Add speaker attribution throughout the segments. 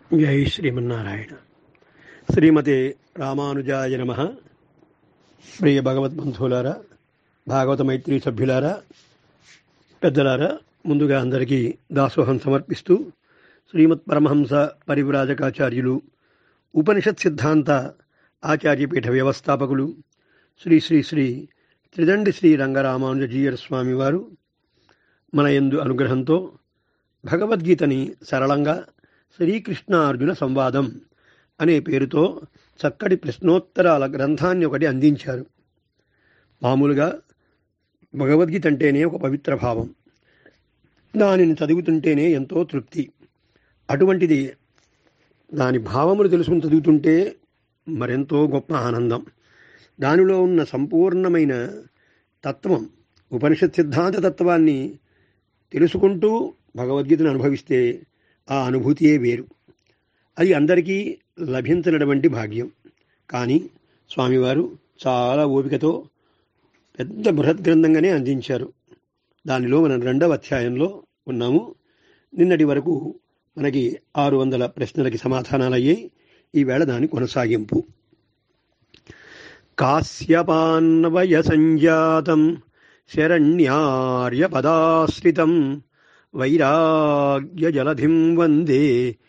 Speaker 1: జై శ్రీమన్నారాయణ శ్రీమతే రామానుజాయ నమ ప్రియ భగవద్బంధువులారా భాగవత మైత్రి సభ్యులారా పెద్దలారా ముందుగా అందరికీ దాసోహం సమర్పిస్తూ శ్రీమత్ పరమహంస పరివ్రాజకాచార్యులు ఉపనిషత్ సిద్ధాంత ఆచార్యపీఠ వ్యవస్థాపకులు శ్రీ శ్రీ శ్రీ త్రిదండి శ్రీ రంగరామానుజీయర్ స్వామి వారు మన యందు అనుగ్రహంతో భగవద్గీతని సరళంగా శ్రీకృష్ణ అర్జున సంవాదం అనే పేరుతో చక్కటి ప్రశ్నోత్తరాల గ్రంథాన్ని ఒకటి అందించారు మామూలుగా భగవద్గీత అంటేనే ఒక పవిత్ర భావం దానిని చదువుతుంటేనే ఎంతో తృప్తి అటువంటిది దాని భావములు తెలుసుకుని చదువుతుంటే మరెంతో గొప్ప ఆనందం దానిలో ఉన్న సంపూర్ణమైన తత్వం ఉపనిషత్ సిద్ధాంత తత్వాన్ని తెలుసుకుంటూ భగవద్గీతను అనుభవిస్తే ఆ అనుభూతియే వేరు అది అందరికీ లభించినటువంటి భాగ్యం కానీ స్వామివారు చాలా ఓపికతో పెద్ద బృహత్ గ్రంథంగానే అందించారు దానిలో మనం రెండవ అధ్యాయంలో ఉన్నాము నిన్నటి వరకు మనకి ఆరు వందల ప్రశ్నలకి సమాధానాలయ్యాయి ఈవేళ దాని కొనసాగింపు కాశ్యపాన్వయ సంజాతం శరణ్యార్యపదాశ్రితం వైరాగ్యజలధిం వందే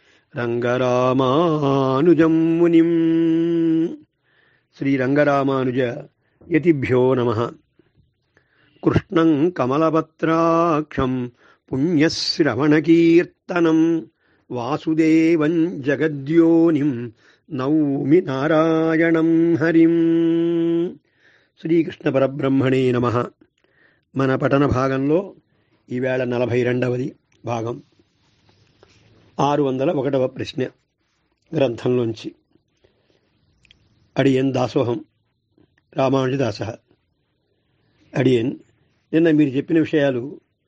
Speaker 1: రంగరామానుజం మునిం శ్రీరంగరామానుజ యతిభ్యో నమ కృష్ణం కమలపత్రాక్షం పుణ్యశ్రవణకీర్తనం వాసుదేవం జగద్యోనిం నౌమి నారాయణం హరిం శ్రీకృష్ణ పరబ్రహ్మణే నమ మన పఠన భాగంలో ఈవేళ నలభై రెండవది భాగం ఆరు వందల ఒకటవ ప్రశ్న గ్రంథంలోంచి అడియన్ దాసోహం రామానుజదాస అడియన్ నిన్న మీరు చెప్పిన విషయాలు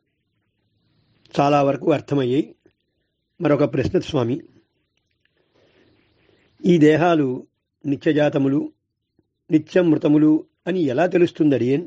Speaker 1: చాలా వరకు అర్థమయ్యాయి మరొక ప్రశ్న స్వామి ఈ దేహాలు నిత్యజాతములు నిత్యం మృతములు అని ఎలా తెలుస్తుంది అడియన్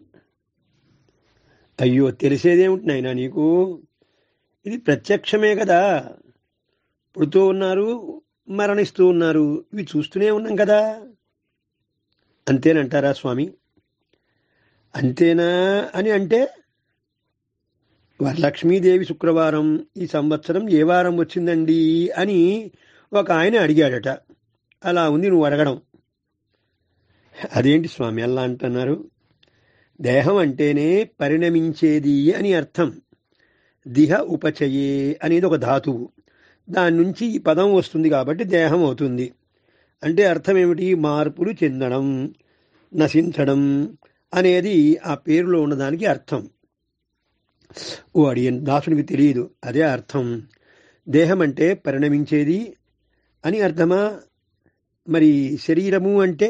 Speaker 1: అయ్యో తెలిసేదేమిటి నాయనా నీకు ఇది ప్రత్యక్షమే కదా పుడుతూ ఉన్నారు మరణిస్తూ ఉన్నారు ఇవి చూస్తూనే ఉన్నాం కదా అంతేనంటారా స్వామి అంతేనా అని అంటే వరలక్ష్మీదేవి శుక్రవారం ఈ సంవత్సరం ఏ వారం వచ్చిందండి అని ఒక ఆయన అడిగాడట అలా ఉంది నువ్వు అడగడం అదేంటి స్వామి అలా అంటున్నారు దేహం అంటేనే పరిణమించేది అని అర్థం దిహ ఉపచయే అనేది ఒక ధాతువు దాని నుంచి ఈ పదం వస్తుంది కాబట్టి దేహం అవుతుంది అంటే అర్థం ఏమిటి మార్పులు చెందడం నశించడం అనేది ఆ పేరులో ఉన్నదానికి అర్థం ఓ అడియన్ దాసునికి తెలియదు అదే అర్థం దేహం అంటే పరిణమించేది అని అర్థమా మరి శరీరము అంటే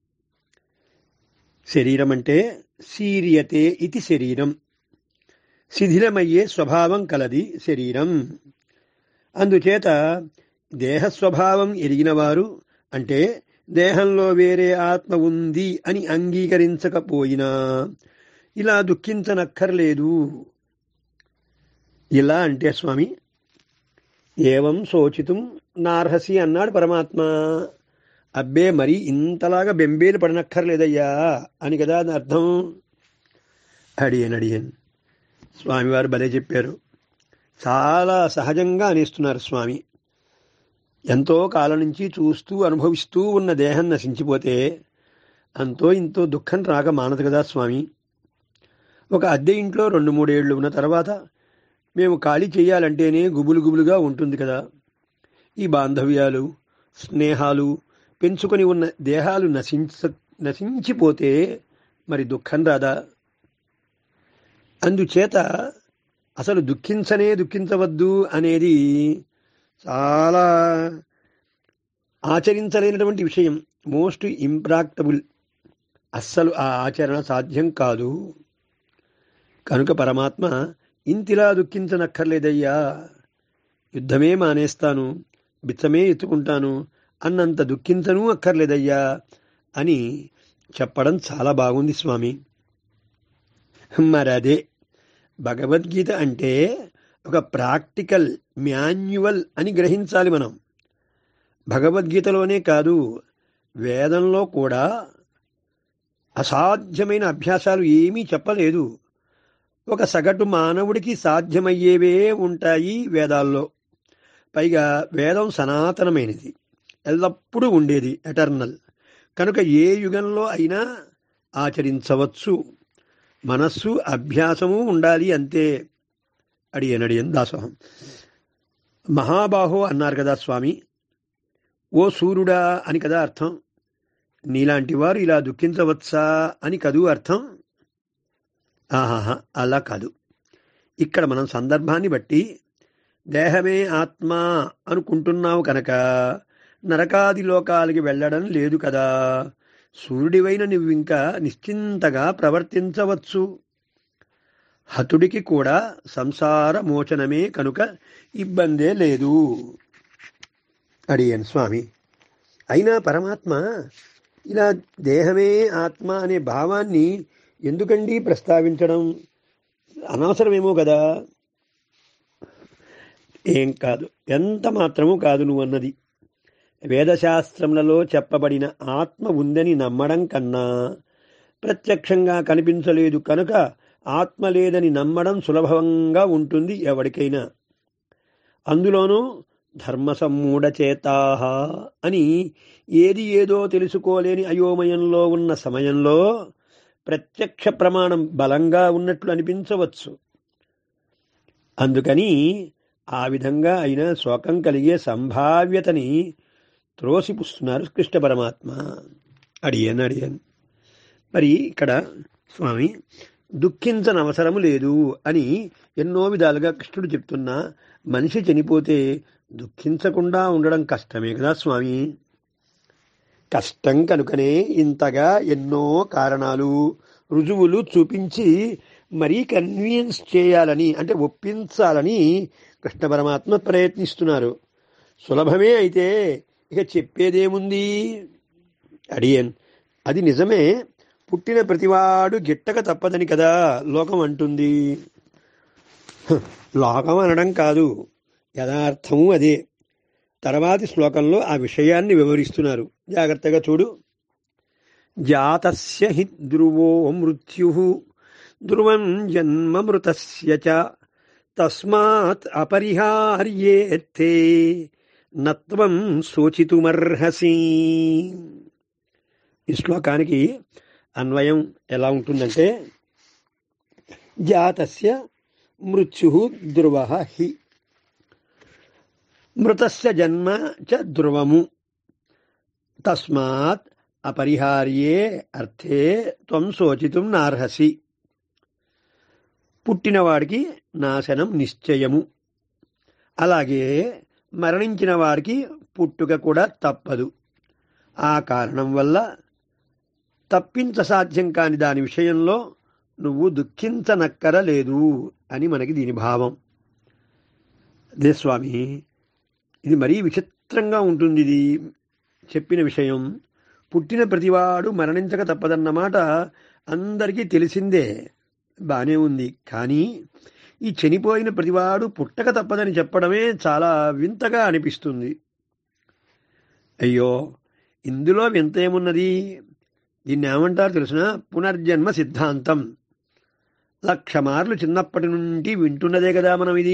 Speaker 1: శరీరం అంటే శీర్యతే ఇది శరీరం శిథిలమయ్యే స్వభావం కలది శరీరం అందుచేత దేహ స్వభావం ఎరిగినవారు అంటే దేహంలో వేరే ఆత్మ ఉంది అని అంగీకరించకపోయినా ఇలా దుఃఖించనక్కర్లేదు ఇలా అంటే స్వామి ఏవం శోచితం నార్హసి అన్నాడు పరమాత్మ అబ్బే మరి ఇంతలాగా బెంబేలు పడనక్కర్లేదయ్యా అని కదా అని అర్థం అడియన్ అడియన్ స్వామివారు భలే చెప్పారు చాలా సహజంగా అనేస్తున్నారు స్వామి ఎంతో కాలం నుంచి చూస్తూ అనుభవిస్తూ ఉన్న దేహం నశించిపోతే అంతో ఇంతో దుఃఖం రాక మానదు కదా స్వామి ఒక అద్దె ఇంట్లో రెండు మూడేళ్లు ఉన్న తర్వాత మేము ఖాళీ చేయాలంటేనే గుబులు గుబులుగా ఉంటుంది కదా ఈ బాంధవ్యాలు స్నేహాలు పెంచుకొని ఉన్న దేహాలు నశించ నశించిపోతే మరి దుఃఖం రాదా అందుచేత అసలు దుఃఖించనే దుఃఖించవద్దు అనేది చాలా ఆచరించలేనటువంటి విషయం మోస్ట్ ఇంప్రాక్టబుల్ అస్సలు ఆ ఆచరణ సాధ్యం కాదు కనుక పరమాత్మ ఇంతిలా దుఃఖించనక్కర్లేదయ్యా యుద్ధమే మానేస్తాను బిచ్చమే ఎత్తుకుంటాను అన్నంత దుఃఖించను అక్కర్లేదయ్యా అని చెప్పడం చాలా బాగుంది స్వామి మరదే భగవద్గీత అంటే ఒక ప్రాక్టికల్ మాన్యువల్ అని గ్రహించాలి మనం భగవద్గీతలోనే కాదు వేదంలో కూడా అసాధ్యమైన అభ్యాసాలు ఏమీ చెప్పలేదు ఒక సగటు మానవుడికి సాధ్యమయ్యేవే ఉంటాయి వేదాల్లో పైగా వేదం సనాతనమైనది ఎల్లప్పుడూ ఉండేది ఎటర్నల్ కనుక ఏ యుగంలో అయినా ఆచరించవచ్చు మనస్సు అభ్యాసము ఉండాలి అంతే అడియన్ అడియన్ దాసోహం మహాబాహో అన్నారు కదా స్వామి ఓ సూర్యుడా అని కదా అర్థం నీలాంటి వారు ఇలా దుఃఖించవచ్చా అని కదూ అర్థం ఆహాహా అలా కాదు ఇక్కడ మనం సందర్భాన్ని బట్టి దేహమే ఆత్మ అనుకుంటున్నావు కనుక నరకాది లోకాలకి వెళ్ళడం లేదు కదా సూర్యుడివైన నువ్వింకా నిశ్చింతగా ప్రవర్తించవచ్చు హతుడికి కూడా సంసార మోచనమే కనుక ఇబ్బందే లేదు అడిగాను స్వామి అయినా పరమాత్మ ఇలా దేహమే ఆత్మ అనే భావాన్ని ఎందుకండి ప్రస్తావించడం అనవసరమేమో కదా ఏం కాదు ఎంత మాత్రము కాదు నువ్వు అన్నది వేదశాస్త్రములలో చెప్పబడిన ఆత్మ ఉందని నమ్మడం కన్నా ప్రత్యక్షంగా కనిపించలేదు కనుక ఆత్మ లేదని నమ్మడం సులభంగా ఉంటుంది ఎవరికైనా అందులోనూ ధర్మ సమ్మూఢ చేతాహ అని ఏది ఏదో తెలుసుకోలేని అయోమయంలో ఉన్న సమయంలో ప్రత్యక్ష ప్రమాణం బలంగా ఉన్నట్లు అనిపించవచ్చు అందుకని ఆ విధంగా అయిన శోకం కలిగే సంభావ్యతని త్రోసిపుస్తున్నారు కృష్ణ పరమాత్మ అడియన్ అడియన్ మరి ఇక్కడ స్వామి దుఃఖించనవసరము లేదు అని ఎన్నో విధాలుగా కృష్ణుడు చెప్తున్నా మనిషి చనిపోతే దుఃఖించకుండా ఉండడం కష్టమే కదా స్వామి కష్టం కనుకనే ఇంతగా ఎన్నో కారణాలు రుజువులు చూపించి మరీ కన్వీన్స్ చేయాలని అంటే ఒప్పించాలని కృష్ణ పరమాత్మ ప్రయత్నిస్తున్నారు సులభమే అయితే ఇక చెప్పేదేముంది అడియన్ అది నిజమే పుట్టిన ప్రతివాడు గిట్టక తప్పదని కదా లోకం అంటుంది హ, లోకం అనడం కాదు యథార్థము అదే తర్వాతి శ్లోకంలో ఆ విషయాన్ని వివరిస్తున్నారు జాగ్రత్తగా చూడు జాతస్య హి ధ్రువో మృత్యు ధ్రువం జన్మ మృతస్య చ తస్మాత్ అపరిహార్యేత్తే నత్వం శోచితుమర్హసి ఈ శ్లోకానికి అన్వయం ఎలా ఉంటుందంటే జాతస్య మృత్యు ధ్రువ హి మృతస్య జన్మ చ ధ్రువము తస్మాత్ అపరిహార్యే అర్థే త్వం శోచితుం నార్హసి పుట్టినవాడికి నాశనం నిశ్చయము అలాగే మరణించిన వారికి పుట్టుక కూడా తప్పదు ఆ కారణం వల్ల తప్పించ సాధ్యం కాని దాని విషయంలో నువ్వు దుఃఖించనక్కరలేదు అని మనకి దీని భావం అదే స్వామి ఇది మరీ విచిత్రంగా ఉంటుంది ఇది చెప్పిన విషయం పుట్టిన ప్రతివాడు మరణించక తప్పదన్నమాట అందరికీ తెలిసిందే బానే ఉంది కానీ ఈ చనిపోయిన ప్రతివాడు పుట్టక తప్పదని చెప్పడమే చాలా వింతగా అనిపిస్తుంది అయ్యో ఇందులో వింత ఏమున్నది దీన్ని ఏమంటారు తెలిసిన పునర్జన్మ సిద్ధాంతం లక్ష మార్లు చిన్నప్పటి నుండి వింటున్నదే కదా మనం ఇది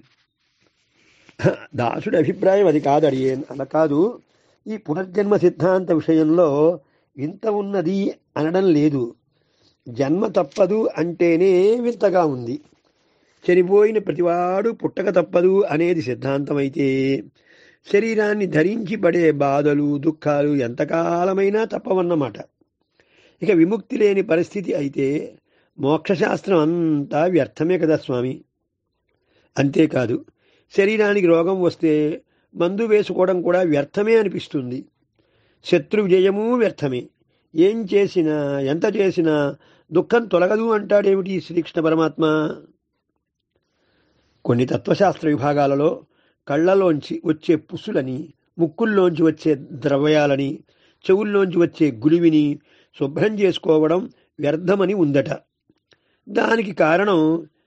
Speaker 1: దాసుడి అభిప్రాయం అది కాదు అడిగేన్ అలా కాదు ఈ పునర్జన్మ సిద్ధాంత విషయంలో వింత ఉన్నది అనడం లేదు జన్మ తప్పదు అంటేనే వింతగా ఉంది చనిపోయిన ప్రతివాడు పుట్టక తప్పదు అనేది సిద్ధాంతం అయితే శరీరాన్ని ధరించి పడే బాధలు దుఃఖాలు ఎంతకాలమైనా తప్పవన్నమాట ఇక విముక్తి లేని పరిస్థితి అయితే మోక్షశాస్త్రం అంతా వ్యర్థమే కదా స్వామి అంతేకాదు శరీరానికి రోగం వస్తే మందు వేసుకోవడం కూడా వ్యర్థమే అనిపిస్తుంది శత్రు విజయము వ్యర్థమే ఏం చేసినా ఎంత చేసినా దుఃఖం తొలగదు అంటాడేమిటి శ్రీకృష్ణ పరమాత్మ కొన్ని తత్వశాస్త్ర విభాగాలలో కళ్ళలోంచి వచ్చే పుసులని ముక్కుల్లోంచి వచ్చే ద్రవ్యాలని చెవుల్లోంచి వచ్చే గులివిని శుభ్రం చేసుకోవడం వ్యర్థమని ఉందట దానికి కారణం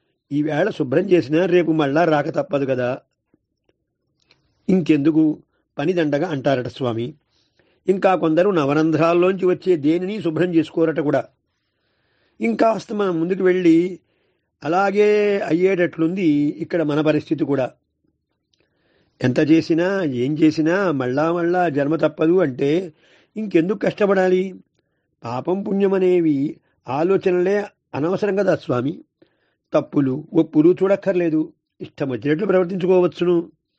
Speaker 1: ఈవేళ శుభ్రం చేసినా రేపు మళ్ళా రాక తప్పదు కదా ఇంకెందుకు పనిదండగా అంటారట స్వామి ఇంకా కొందరు నవరంధ్రాల్లోంచి వచ్చే దేనిని శుభ్రం చేసుకోరట కూడా ఇంకాస్త మనం ముందుకు వెళ్ళి అలాగే అయ్యేటట్లుంది ఇక్కడ మన పరిస్థితి కూడా ఎంత చేసినా ఏం చేసినా మళ్ళా మళ్ళా జన్మ తప్పదు అంటే ఇంకెందుకు కష్టపడాలి పాపం పుణ్యం అనేవి ఆలోచనలే అనవసరం కదా స్వామి తప్పులు ఒప్పులు చూడక్కర్లేదు ఇష్టం వచ్చినట్లు ప్రవర్తించుకోవచ్చును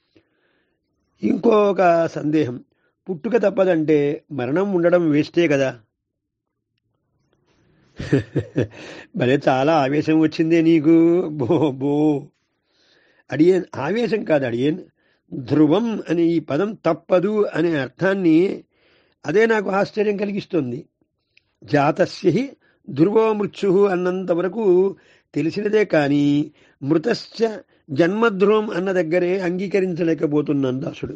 Speaker 1: ఇంకొక సందేహం పుట్టుక తప్పదంటే మరణం ఉండడం వేస్టే కదా భలే చాలా ఆవేశం వచ్చిందే నీకు బో బో అడియన్ ఆవేశం కాదు అడియన్ ధ్రువం అనే ఈ పదం తప్పదు అనే అర్థాన్ని అదే నాకు ఆశ్చర్యం కలిగిస్తుంది జాతస్య హి ధ్రువో మృత్యు అన్నంత వరకు తెలిసినదే కానీ మృతశ్చ జన్మధ్రువం అన్న దగ్గరే అంగీకరించలేకపోతున్నాను దాసుడు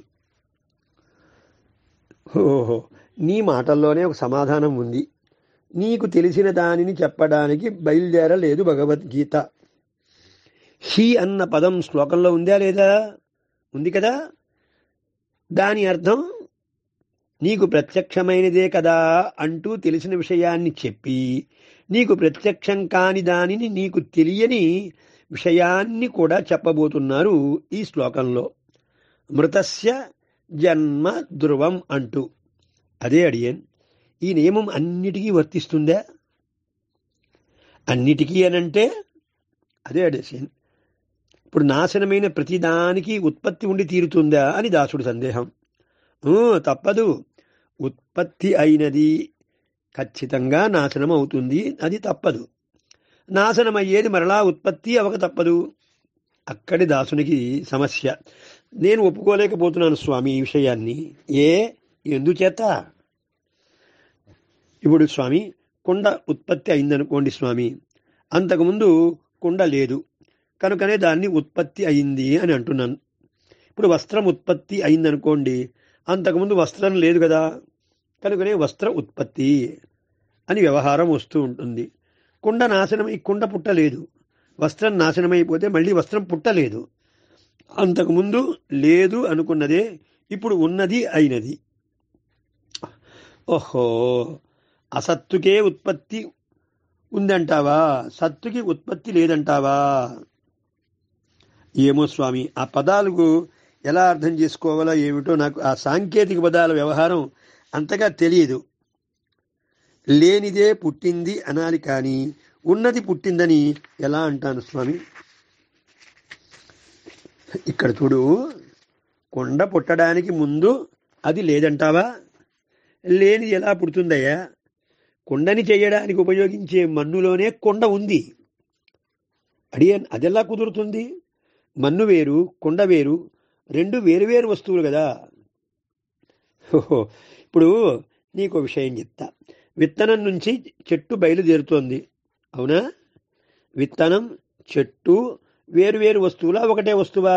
Speaker 1: ఓహో నీ మాటల్లోనే ఒక సమాధానం ఉంది నీకు తెలిసిన దానిని చెప్పడానికి బయలుదేరలేదు భగవద్గీత హి అన్న పదం శ్లోకంలో ఉందా లేదా ఉంది కదా దాని అర్థం నీకు ప్రత్యక్షమైనదే కదా అంటూ తెలిసిన విషయాన్ని చెప్పి నీకు ప్రత్యక్షం కాని దానిని నీకు తెలియని విషయాన్ని కూడా చెప్పబోతున్నారు ఈ శ్లోకంలో మృతస్య జన్మ ధ్రువం అంటూ అదే అడియన్ ఈ నియమం అన్నిటికీ వర్తిస్తుందా అన్నిటికీ అనంటే అదే అడియన్ ఇప్పుడు నాశనమైన ప్రతిదానికి ఉత్పత్తి ఉండి తీరుతుందా అని దాసుడు సందేహం ఊ, తప్పదు ఉత్పత్తి అయినది ఖచ్చితంగా నాశనం అవుతుంది అది తప్పదు నాశనం అయ్యేది మరలా ఉత్పత్తి అవక తప్పదు అక్కడి దాసునికి సమస్య నేను ఒప్పుకోలేకపోతున్నాను స్వామి ఈ విషయాన్ని ఏ ఎందుచేత ఇప్పుడు స్వామి కుండ ఉత్పత్తి అయిందనుకోండి స్వామి అంతకుముందు కుండ లేదు కనుకనే దాన్ని ఉత్పత్తి అయింది అని అంటున్నాను ఇప్పుడు వస్త్రం ఉత్పత్తి అయిందనుకోండి అంతకుముందు వస్త్రం లేదు కదా కనుకనే వస్త్ర ఉత్పత్తి అని వ్యవహారం వస్తూ ఉంటుంది కుండ నాశనమై కుండ పుట్టలేదు వస్త్రం నాశనమైపోతే మళ్ళీ వస్త్రం పుట్టలేదు అంతకుముందు లేదు అనుకున్నదే ఇప్పుడు ఉన్నది అయినది ఓహో అసత్తుకే ఉత్పత్తి ఉందంటావా సత్తుకి ఉత్పత్తి లేదంటావా ఏమో స్వామి ఆ పదాలకు ఎలా అర్థం చేసుకోవాలో ఏమిటో నాకు ఆ సాంకేతిక పదాల వ్యవహారం అంతగా తెలియదు లేనిదే పుట్టింది అనాలి కానీ ఉన్నది పుట్టిందని ఎలా అంటాను స్వామి ఇక్కడ చూడు కొండ పుట్టడానికి ముందు అది లేదంటావా లేనిది ఎలా పుడుతుందయ్యా కొండని చేయడానికి ఉపయోగించే మన్నులోనే కొండ ఉంది అడియ అదెలా కుదురుతుంది మన్ను వేరు కొండ వేరు రెండు వేరువేరు వస్తువులు కదా ఓహో ఇప్పుడు నీకు విషయం చెప్తా విత్తనం నుంచి చెట్టు బయలుదేరుతోంది అవునా విత్తనం చెట్టు వేరువేరు వస్తువులా ఒకటే వస్తువా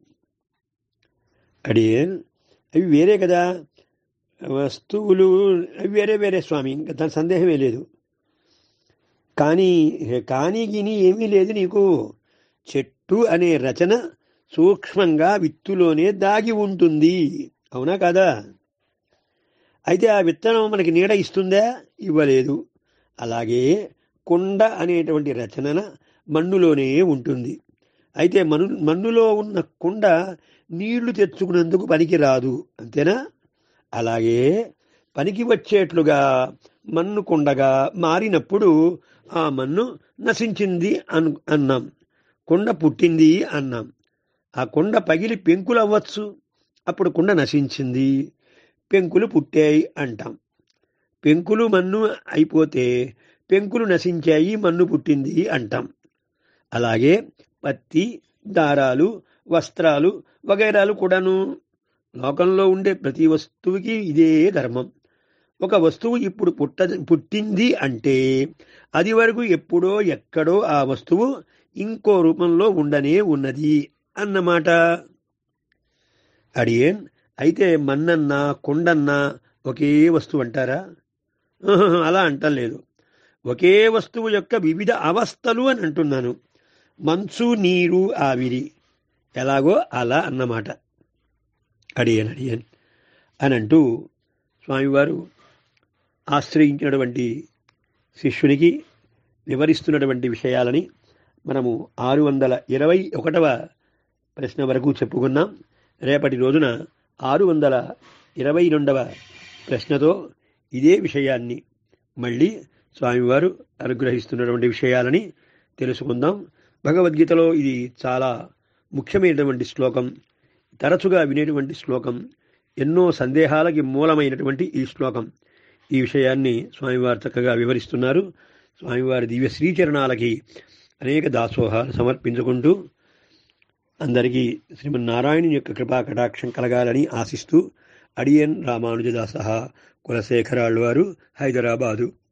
Speaker 1: అడి అవి వేరే కదా వస్తువులు అవి వేరే వేరే స్వామి ఇంకా దాని సందేహమే లేదు కానీ కానీ గిని ఏమీ లేదు నీకు చెట్టు అనే రచన సూక్ష్మంగా విత్తులోనే దాగి ఉంటుంది అవునా కాదా అయితే ఆ విత్తనం మనకి నీడ ఇస్తుందా ఇవ్వలేదు అలాగే కుండ అనేటువంటి రచన మన్నులోనే ఉంటుంది అయితే మను మన్నులో ఉన్న కుండ నీళ్లు తెచ్చుకునేందుకు పనికి రాదు అంతేనా అలాగే పనికి వచ్చేట్లుగా మన్ను కుండగా మారినప్పుడు ఆ మన్ను నశించింది అను అన్నాం కుండ పుట్టింది అన్నాం ఆ కుండ పగిలి పెంకులు అవ్వచ్చు అప్పుడు కుండ నశించింది పెంకులు పుట్టాయి అంటాం పెంకులు మన్ను అయిపోతే పెంకులు నశించాయి మన్ను పుట్టింది అంటాం అలాగే పత్తి దారాలు వస్త్రాలు వగైరాలు కూడాను లోకంలో ఉండే ప్రతి వస్తువుకి ఇదే ధర్మం ఒక వస్తువు ఇప్పుడు పుట్ట పుట్టింది అంటే అది వరకు ఎప్పుడో ఎక్కడో ఆ వస్తువు ఇంకో రూపంలో ఉండనే ఉన్నది అన్నమాట అడియేన్ అయితే మన్నన్నా కొండన్నా ఒకే వస్తువు అంటారా ఆహా, అలా అంటలేదు ఒకే వస్తువు యొక్క వివిధ అవస్థలు అని అంటున్నాను మంచు నీరు ఆవిరి ఎలాగో అలా అన్నమాట అడియన్ అడియన్ అని అంటూ స్వామివారు ఆశ్రయించినటువంటి శిష్యునికి వివరిస్తున్నటువంటి విషయాలని మనము ఆరు వందల ఇరవై ఒకటవ ప్రశ్న వరకు చెప్పుకున్నాం రేపటి రోజున ఆరు వందల ఇరవై రెండవ ప్రశ్నతో ఇదే విషయాన్ని మళ్ళీ స్వామివారు అనుగ్రహిస్తున్నటువంటి విషయాలని తెలుసుకుందాం భగవద్గీతలో ఇది చాలా ముఖ్యమైనటువంటి శ్లోకం తరచుగా వినేటువంటి శ్లోకం ఎన్నో సందేహాలకి మూలమైనటువంటి ఈ శ్లోకం ఈ విషయాన్ని స్వామివారు చక్కగా వివరిస్తున్నారు స్వామివారి దివ్య శ్రీచరణాలకి అనేక దాసోహాలు సమర్పించుకుంటూ అందరికీ శ్రీమన్నారాయణుని యొక్క కృపా కటాక్షం కలగాలని ఆశిస్తూ అడియన్ రామానుజదాస కులశేఖరాళ్ళు వారు హైదరాబాదు